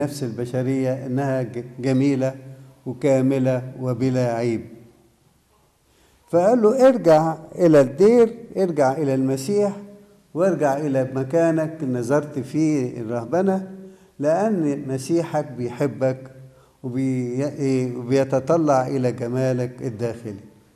النفس البشرية إنها جميلة وكاملة وبلا عيب فقال له ارجع إلى الدير ارجع إلى المسيح وارجع إلى مكانك نظرت فيه الرهبنة لأن مسيحك بيحبك وبيتطلع إلى جمالك الداخلي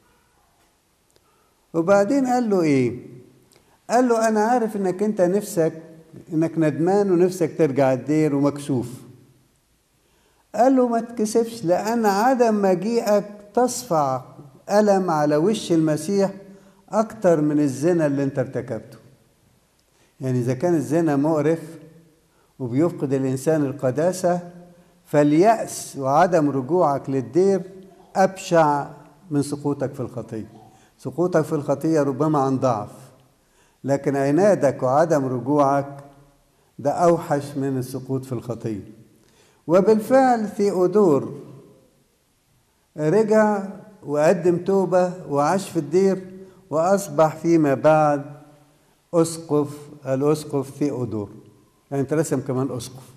وبعدين قال له إيه قال له أنا عارف إنك أنت نفسك إنك ندمان ونفسك ترجع الدير ومكسوف قال له ما تكسفش لأن عدم مجيئك تصفع ألم على وش المسيح أكتر من الزنا اللي أنت ارتكبته يعني إذا كان الزنا مقرف وبيفقد الإنسان القداسة فاليأس وعدم رجوعك للدير أبشع من سقوطك في الخطية سقوطك في الخطية ربما عن ضعف لكن عنادك وعدم رجوعك ده أوحش من السقوط في الخطية وبالفعل ثيودور رجع وقدم توبة وعاش في الدير وأصبح فيما بعد أسقف الأسقف ثيودور يعني ترسم كمان أسقف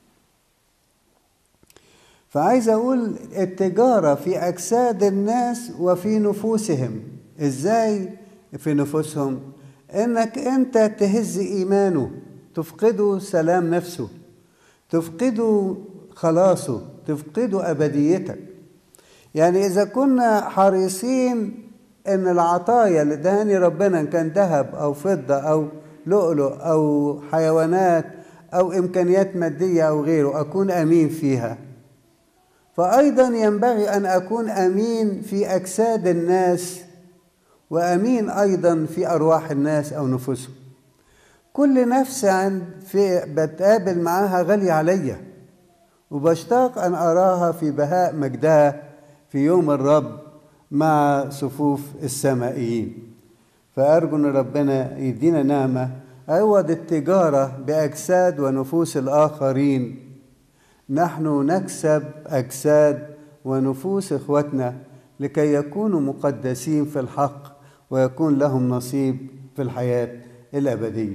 فعايز أقول التجارة في أجساد الناس وفي نفوسهم إزاي في نفوسهم إنك أنت تهز إيمانه تفقده سلام نفسه تفقده خلاصه تفقده أبديتك يعني إذا كنا حريصين إن العطايا اللي دهاني ربنا إن كان ذهب أو فضة أو لؤلؤ أو حيوانات أو إمكانيات مادية أو غيره أكون أمين فيها فأيضا ينبغي أن أكون أمين في أجساد الناس وأمين أيضا في أرواح الناس أو نفوسهم كل نفس عند في بتقابل معاها غالية عليا وبشتاق أن أراها في بهاء مجدها في يوم الرب مع صفوف السمائيين فأرجو أن ربنا يدينا نعمة عوض التجارة بأجساد ونفوس الآخرين نحن نكسب أجساد ونفوس إخوتنا لكي يكونوا مقدسين في الحق ويكون لهم نصيب في الحياة الأبدية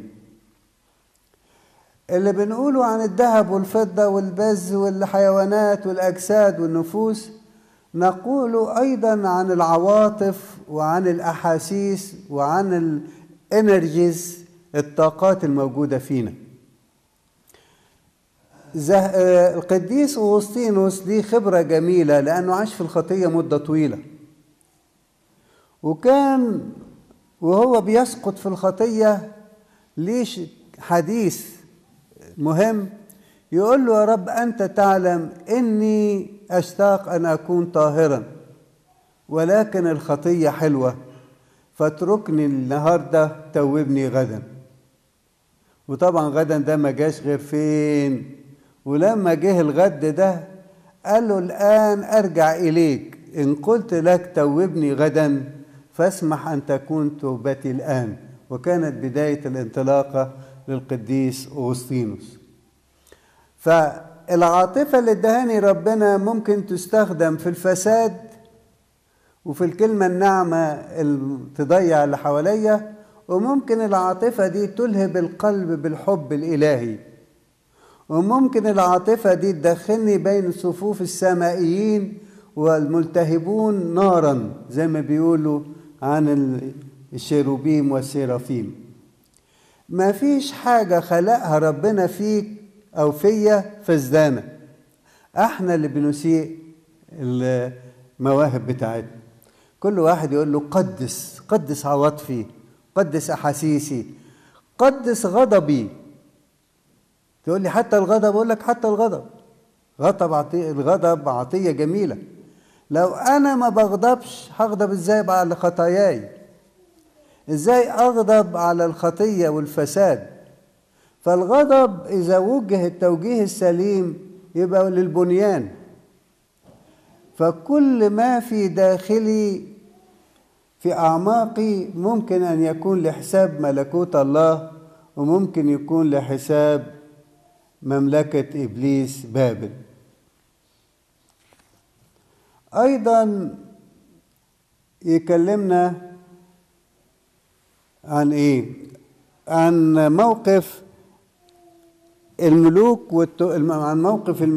اللي بنقوله عن الذهب والفضة والبز والحيوانات والأجساد والنفوس نقول أيضا عن العواطف وعن الأحاسيس وعن الانرجيز الطاقات الموجودة فينا القديس أغسطينوس ليه خبرة جميلة لأنه عاش في الخطية مدة طويلة وكان وهو بيسقط في الخطية ليش حديث مهم يقول له يا رب أنت تعلم إني أشتاق أن أكون طاهرا ولكن الخطية حلوة فاتركني النهاردة توبني غدا وطبعا غدا ده ما جاش غير فين ولما جه الغد ده قال له الآن أرجع إليك إن قلت لك توبني غدا فاسمح أن تكون توبتي الآن وكانت بداية الانطلاقة للقديس أغسطينوس فالعاطفة اللي ادهاني ربنا ممكن تستخدم في الفساد وفي الكلمة الناعمة اللي تضيع اللي حواليا وممكن العاطفة دي تلهب القلب بالحب الإلهي وممكن العاطفة دي تدخلني بين صفوف السمائيين والملتهبون نارا زي ما بيقولوا عن الشيروبيم والسيرافيم ما فيش حاجة خلقها ربنا فيك أو فيا فزدانة احنا اللي بنسيء المواهب بتاعتنا كل واحد يقول له قدس قدس عواطفي قدس أحاسيسي قدس غضبي تقول لي حتى الغضب أقول لك حتى الغضب غضب عطية الغضب عطية جميلة لو أنا ما بغضبش هغضب إزاي بقى على خطاياي إزاي أغضب على الخطية والفساد فالغضب إذا وجه التوجيه السليم يبقى للبنيان فكل ما في داخلي في أعماقي ممكن أن يكون لحساب ملكوت الله وممكن يكون لحساب مملكة إبليس بابل أيضا يكلمنا عن إيه؟ عن موقف الملوك والموقف